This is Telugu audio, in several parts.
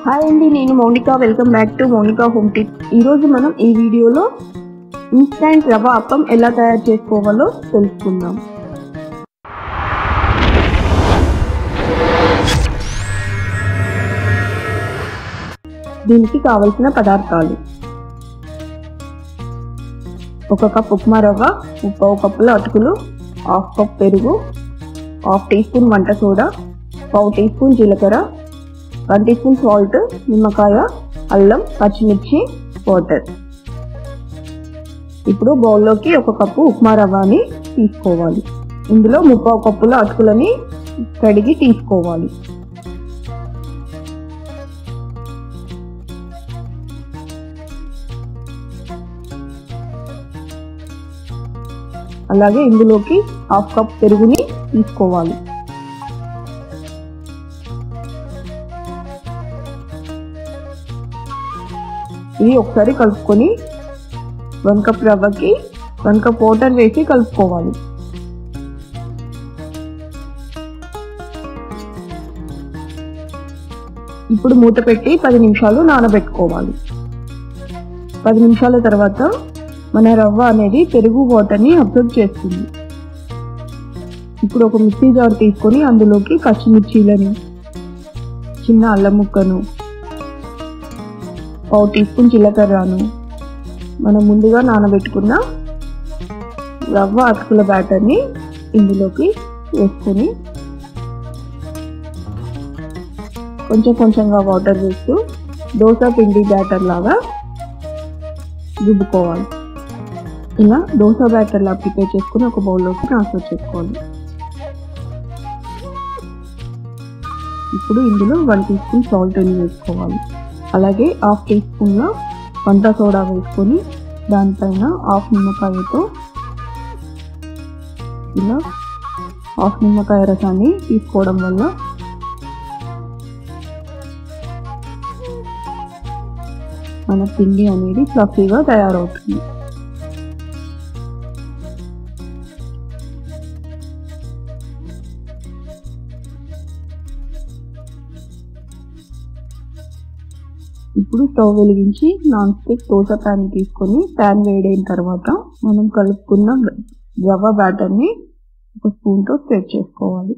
హాయ్ అండి నేను Mounika welcome back to Mounika home tip ఈరోజు మనం ఈ వీడియోలో ఇన్స్టంట్ రవ అప్పం ఎలా తయారు చేసుకోవాలో తెలుసుకుందాం దీనికి కావలసిన పదార్థాలు ఒక కప్ ఉప్మా రవ్వ ముప్పావు కప్పుల అటుకులు హాఫ్ కప్ పెరుగు హాఫ్ టీ స్పూన్ వంట సోడా పావు టీ స్పూన్ జీలకర్ర వన్ టీ స్పూన్ సాల్ట్ నిమ్మకాయ అల్లం పచ్చిమిర్చి వాటర్ ఇప్పుడు బౌల్లోకి ఒక కప్పు ఉప్మా రవ్వని తీసుకోవాలి ఇందులో ముప్పావు కప్పుల అటుకులని కడిగి తీసుకోవాలి అలాగే ఇందులోకి హాఫ్ కప్ పెరుగుని తీసుకోవాలి ఇది ఒకసారి కలుపుకొని వన్ కప్ రవ్వకి వన్ కప్ వాటర్ వేసి కలుపుకోవాలి ఇప్పుడు మూత పెట్టి పది నిమిషాలు నానబెట్టుకోవాలి పది నిమిషాల తర్వాత మన రవ్వ అనేది పెరుగు వాటర్ని అబ్జర్వ్ చేస్తుంది ఇప్పుడు ఒక మిక్సీ జార్ తీసుకొని అందులోకి పచ్చిమిర్చీలని చిన్న అల్లం ముక్కను పావు టీ స్పూన్ జీలకర్రను మనం ముందుగా నానబెట్టుకున్న రవ్వ అటుకుల బ్యాటర్ని ఇందులోకి వేసుకొని కొంచెం కొంచెంగా వాటర్ వేస్తూ దోశ పిండి బ్యాటర్ లాగా రుబ్బుకోవాలి ఇలా దోశ బ్యాటర్ లా ప్రిపేర్ చేసుకుని ఒక బౌల్లోకి ట్రాన్స్ఫర్ చేసుకోవాలి ఇప్పుడు ఇందులో వన్ టీ స్పూన్ సాల్ట్ అని వేసుకోవాలి అలాగే హాఫ్ టీ స్పూన్ల వంట సోడా వేసుకొని దానిపైన హాఫ్ నిమ్మకాయతో ఇలా హాఫ్ నిమ్మకాయ రసాన్ని తీసుకోవడం వల్ల మన పిండి అనేది ఫ్లఫీగా తయారవుతుంది ఇప్పుడు స్టవ్ వెలిగించి నాన్ స్టిక్ దోశ ప్యాన్ తీసుకొని ప్యాన్ వేడైన తర్వాత మనం కలుపుకున్న రవ్వ బ్యాటర్ని ఒక స్పూన్తో స్ప్రెడ్ చేసుకోవాలి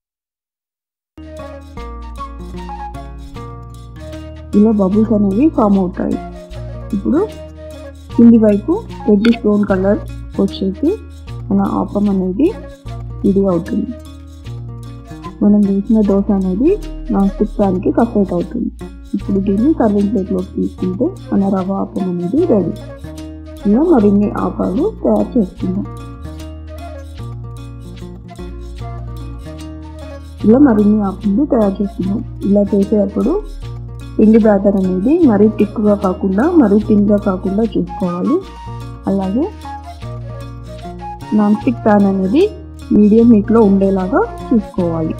ఇలా బబుల్స్ అనేవి ఫామ్ అవుతాయి ఇప్పుడు కింది వైపు రెడ్డిష్ బ్రౌన్ కలర్ వచ్చేసి మన ఆపం అనేది ఇది అవుతుంది మనం వేసిన దోశ అనేది నాన్ స్టిక్ ప్యాన్కి కఫేట్ అవుతుంది ఇప్పుడు దీన్ని సర్వింగ్ ప్లేట్లోకి తీసుకుంటే మన రవ్వ ఆపం అనేది రెడీ ఇలా మరిన్ని ఆపాలు తయారు చేసుకుందాం ఇలా మరిన్ని ఆపలు తయారు చేసుకుందాం ఇలా చేసేటప్పుడు పిండి బ్యాటర్ అనేది మరీ థిక్గా కాకుండా మరీ థిన్గా కాకుండా చూసుకోవాలి అలాగే నాన్ స్టిక్ ప్యాన్ అనేది మీడియం హీట్లో ఉండేలాగా చూసుకోవాలి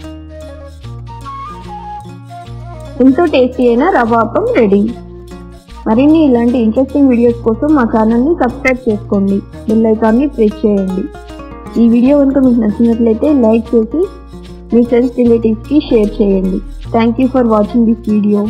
ఎంతో టేస్టీ అయిన రవ్వ అప్పం రెడీ మరిన్ని ఇలాంటి ఇంట్రెస్టింగ్ వీడియోస్ కోసం మా ఛానల్ని సబ్స్క్రైబ్ చేసుకోండి బెల్ ఐకాన్ని ప్రెస్ చేయండి ఈ వీడియో కనుక మీకు నచ్చినట్లయితే లైక్ చేసి మీ ఫ్రెండ్స్ రిలేటివ్స్కి షేర్ చేయండి thank you for watching this video